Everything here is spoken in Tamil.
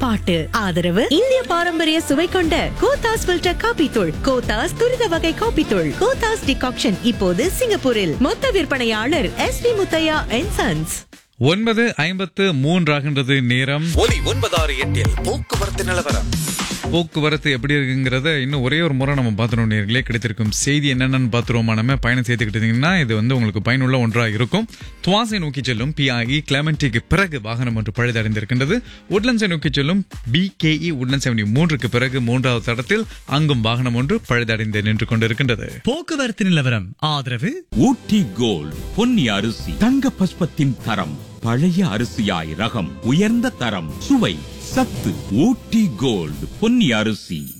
பாட்டு ஆதரவு இந்திய பாரம்பரிய சுவை கொண்ட கோத்தாஸ் ஃபில்டர் காபி தூள் கோத்தாஸ் துரித வகை காபி தூள் கோத்தாஸ் டிகாக்ஷன் இப்போது சிங்கப்பூரில் மொத்த விற்பனையாளர் S P Muthiah and sons ஒன்பது ஐம்பத்து மூன்றாகின்றது நேரம் ஒலி ஒன்பதாறு எட்டில் போக்குவரத்து நிலவரம் போக்குவரத்து எப்படி இருக்குங்கிறத இன்னும் ஒரே ஒரு முறை நம்ம பார்த்துருவோம் நேர்களே கிடைத்திருக்கும் செய்தி என்னென்னு பார்த்துருவோமா நம்ம பயணம் சேர்த்துக்கிட்டீங்கன்னா இது வந்து உங்களுக்கு பயனுள்ள ஒன்றாக இருக்கும் துவாசை நோக்கி செல்லும் பிஐஇ கிளமெண்டிக்கு பிறகு வாகனம் ஒன்று பழுதடைந்திருக்கின்றது உட்லன்ஸை நோக்கி செல்லும் பிகேஇ உட்லன் செவன்டி மூன்றுக்கு பிறகு மூன்றாவது தடத்தில் அங்கும் வாகனம் ஒன்று பழுதடைந்து நின்று கொண்டிருக்கின்றது போக்குவரத்து நிலவரம் ஆதரவு ஊட்டி கோல்ட் பொன்னி அரிசி தங்க பஸ்பத்தின் தரம் பழைய அரிசியாய் ரகம் உயர்ந்த தரம் சுவை சத்து ஊட்டி கோல்ட் பொன்னி அரிசி